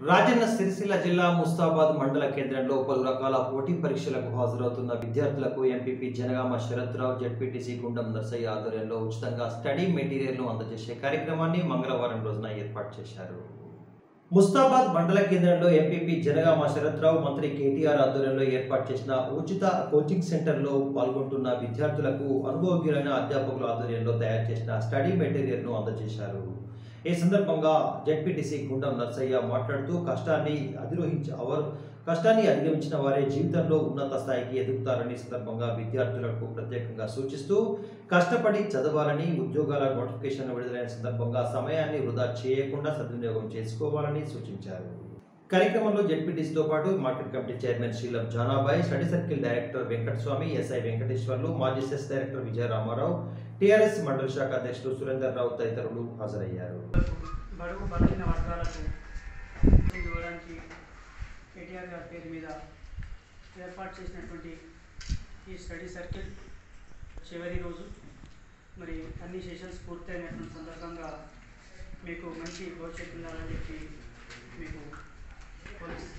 రాజన్న సిరిసిల్ల జిల్లా ముస్తాబాద్ మండల కేంద్రంలో పలు రకాల పోటీ పరీక్షలకు హాజరవుతున్న విద్యార్థులకు ఎంపీపీ జనగామ శరత్రావు జడ్పీటీసీ గుండం నర్సయ్య ఆధ్వర్యంలో ఉచితంగా స్టడీ మెటీరియల్ను అందజేసే కార్యక్రమాన్ని మంగళవారం రోజున ఏర్పాటు చేశారు ముస్తాబాద్ మండల కేంద్రంలో ఎంపీపీ జనగామ శరత్రావు మంత్రి కేటీఆర్ ఆధ్వర్యంలో ఏర్పాటు చేసిన ఉచిత కోచింగ్ సెంటర్లో పాల్గొంటున్న విద్యార్థులకు అనుభవజ్ఞులైన అధ్యాపకుల ఆధ్వర్యంలో తయారు చేసిన స్టడీ మెటీరియల్ను అందజేశారు ఈ సందర్భంగా జడ్పీటీసీ గుండం నర్సయ్య మాట్లాడుతూ కష్టాన్ని అధిరోహించ అవరు కష్టాన్ని అధిగమించిన వారే జీవితంలో ఉన్నత స్థాయికి ఎదుగుతారని ఈ సందర్భంగా విద్యార్థులకు ప్రత్యేకంగా సూచిస్తూ కష్టపడి చదవాలని ఉద్యోగాల నోటిఫికేషన్ విడుదలైన సందర్భంగా సమయాన్ని వృధా చేయకుండా సద్వినియోగం చేసుకోవాలని సూచించారు కార్యక్రమంలో జెడ్పీటీసీతో పాటు market committee chairman Srilam Janabai study circle director Venkataswamy SI Venkateswarlu మాజీ CESS director Vijaya Ramarao TRS మండల శాఖ అధ్యక్షులు సురేందర్ రావు తదితరులు హాజరయ్యారు బడుగు బలహీన వర్గాలకు ఇవ్వడానికి కేటీఆర్ గారి పేరు మీద ఏర్పాటు చేసినటువంటి ఈ స్టడీ సర్కిల్ చివరి రోజు మరి అన్ని సెషన్స్ పూర్తయినటువంటి సందర్భంగా మీకు మంచి భవిష్యత్తు ఉండాలని చెప్పి మీకు కోరుస్తున్నాను.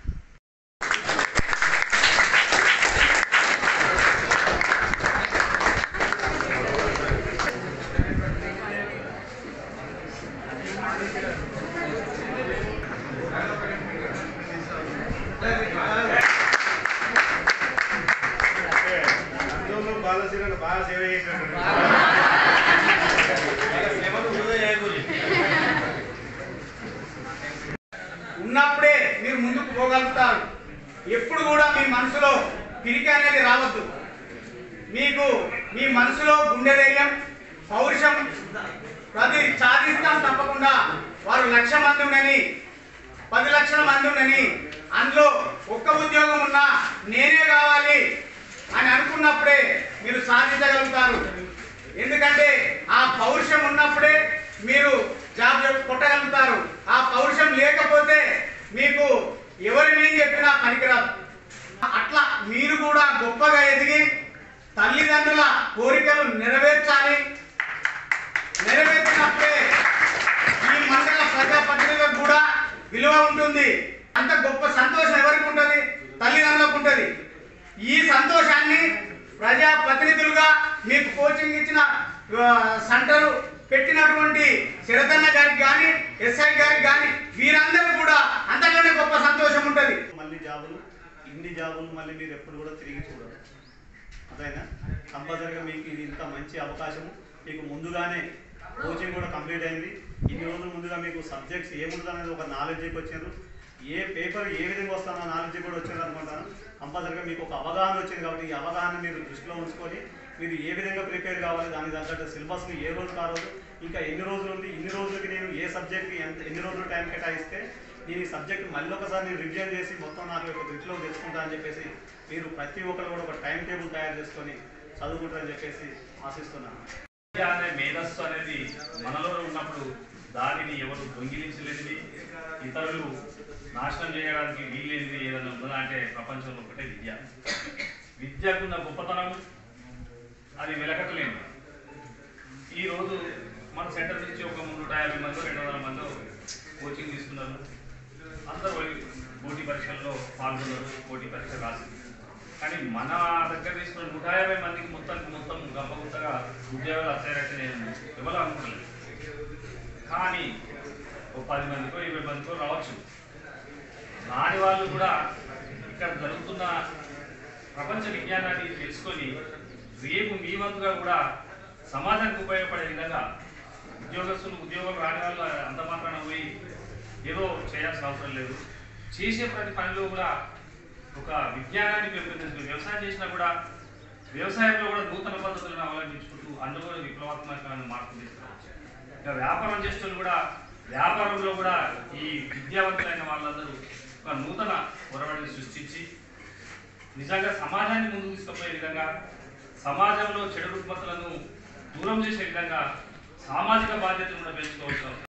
అందులో బాలశ్రీని బాగా సేవ చేసినట్టు ఉన్నప్పుడే మీరు ముందుకు పోగలుగుతారు ఎప్పుడు కూడా మీ మనసులో పిరికి అనేది రావద్దు మీకు మీ మనసులో గుండె ధైర్యం పౌరుషం ప్రతి సాధిస్తాం తప్పకుండా వారు లక్ష మంది ఉండని పది లక్షల మంది ఉండని అందులో ఒక్క ఉద్యోగం ఉన్నా నేనే కావాలి అని అనుకున్నప్పుడే మీరు సాధించగలుగుతారు ఎందుకంటే ఆ పౌరుషం ఉన్నప్పుడే మీరు జాబ్ కొట్టగలుగుతారు ఆ పౌరుషం లేకపోతే మీకు ఎవరిని చెప్పినా పనికిరాదు అట్లా మీరు కూడా గొప్పగా ఎదిగి తల్లిదండ్రుల కోరికలు నెరవేర్చాలి నెరవేర్చినప్పుడే ఈ మండల ప్రజాప్రతినిధులకు కూడా విలువ ఉంటుంది అంత గొప్ప సంతోషం ఎవరికి ఉంటుంది తల్లిదండ్రులకు ఉంటుంది ఈ సంతోషాన్ని ప్రజా ప్రతినిధులుగా మీకు కోచింగ్ ఇచ్చిన ఆ, సెంటర్ పెట్టినటువంటి శరతన్న గారికి కానీ ఎస్ఐ గారికి కానీ వీరందరూ కూడా అంతకంటే గొప్ప సంతోషం ఉంటుంది మళ్ళీ జాబులు ఇన్ని జాబులు మళ్ళీ మీరు ఎప్పుడు కూడా తిరిగి చూడరు అదైనా కంపల్సరీగా మీకు ఇది ఇంత మంచి అవకాశము మీకు ముందుగానే కోచింగ్ కూడా కంప్లీట్ అయింది ఇన్ని రోజుల ముందుగా మీకు సబ్జెక్ట్స్ ఏముంటుంది అనేది ఒక నాలెడ్జ్కి వచ్చారు ఏ పేపర్ ఏ విధంగా వస్తుందో నాలెడ్జ్ కూడా వచ్చింది అనుకుంటాను కంపల్సరీగా మీకు ఒక అవగాహన వచ్చింది కాబట్టి ఈ అవగాహన మీరు దృష్టిలో ఉంచుకొని మీరు ఏ విధంగా ప్రిపేర్ కావాలి దానికి తగ్గట్టు సిలబస్ని ఏ రోజు ఆ రోజు ఇంకా ఎన్ని రోజులు ఉంది ఇన్ని రోజులకి నేను ఏ సబ్జెక్ట్కి ఎంత ఎన్ని రోజులు టైం కేటాయిస్తే నేను ఈ సబ్జెక్ట్ మళ్ళీ ఒకసారి నేను రివిజన్ చేసి మొత్తం నాకు యొక్క దృష్టిలో తెచ్చుకుంటా అని చెప్పేసి మీరు ప్రతి ఒక్కరు కూడా ఒక టైం టేబుల్ తయారు చేసుకొని చదువుకుంటారని చెప్పేసి ఆశిస్తున్నాను విద్య అనే మేధస్సు అనేది మనలో ఉన్నప్పుడు దానిని ఎవరు దొంగిలించలేనిది ఇతరులు నాశనం చేయడానికి వీల్లేనిది ఏదైనా ఉందా అంటే ప్రపంచంలో ఒకటే విద్య విద్యకున్న గొప్పతనం అది వెలకట్టలేనిది ఈరోజు మన సెంటర్ నుంచి ఒక నూట యాభై మంది రెండు వందల మంది కోచింగ్ తీసుకున్నారు అందరూ పోయి పోటీ పరీక్షల్లో పాల్గొన్నారు పోటీ పరీక్ష రాసి కానీ మన దగ్గర తీసుకున్న నూట యాభై మందికి మొత్తానికి మొత్తం గంపగుంతగా ఉద్యోగాలు వచ్చారంటే నేను ఎవరు అనుకోలేదు కానీ ఒక పది మందికో ఇరవై మందికో రావచ్చు రాని వాళ్ళు కూడా ఇక్కడ జరుగుతున్న ప్రపంచ విజ్ఞానాన్ని తెలుసుకొని రేపు మీ వంతుగా కూడా సమాజానికి ఉపయోగపడే విధంగా ఉద్యోగస్తులు ఉద్యోగాలు రాని వాళ్ళు అంత మాత్రాన పోయి ఏదో చేయాల్సిన అవసరం లేదు చేసే ప్రతి పనిలో కూడా ఒక విజ్ఞానాన్ని పెంపొందించుకుంటూ వ్యవసాయం చేసినా కూడా వ్యవసాయంలో కూడా నూతన పద్ధతులను అవలంబించుకుంటూ అందులో కూడా విప్లవాత్మకమైన మార్పులు తీసుకురావచ్చు ఇంకా వ్యాపారం చేస్తూ కూడా వ్యాపారంలో కూడా ఈ విద్యావంతులైన వాళ్ళందరూ ఒక నూతన ఒరవడిని సృష్టించి నిజంగా సమాజాన్ని ముందుకు తీసుకుపోయే విధంగా సమాజంలో చెడు రుగ్మతలను దూరం చేసే విధంగా సామాజిక బాధ్యతను కూడా పెంచుకోవచ్చు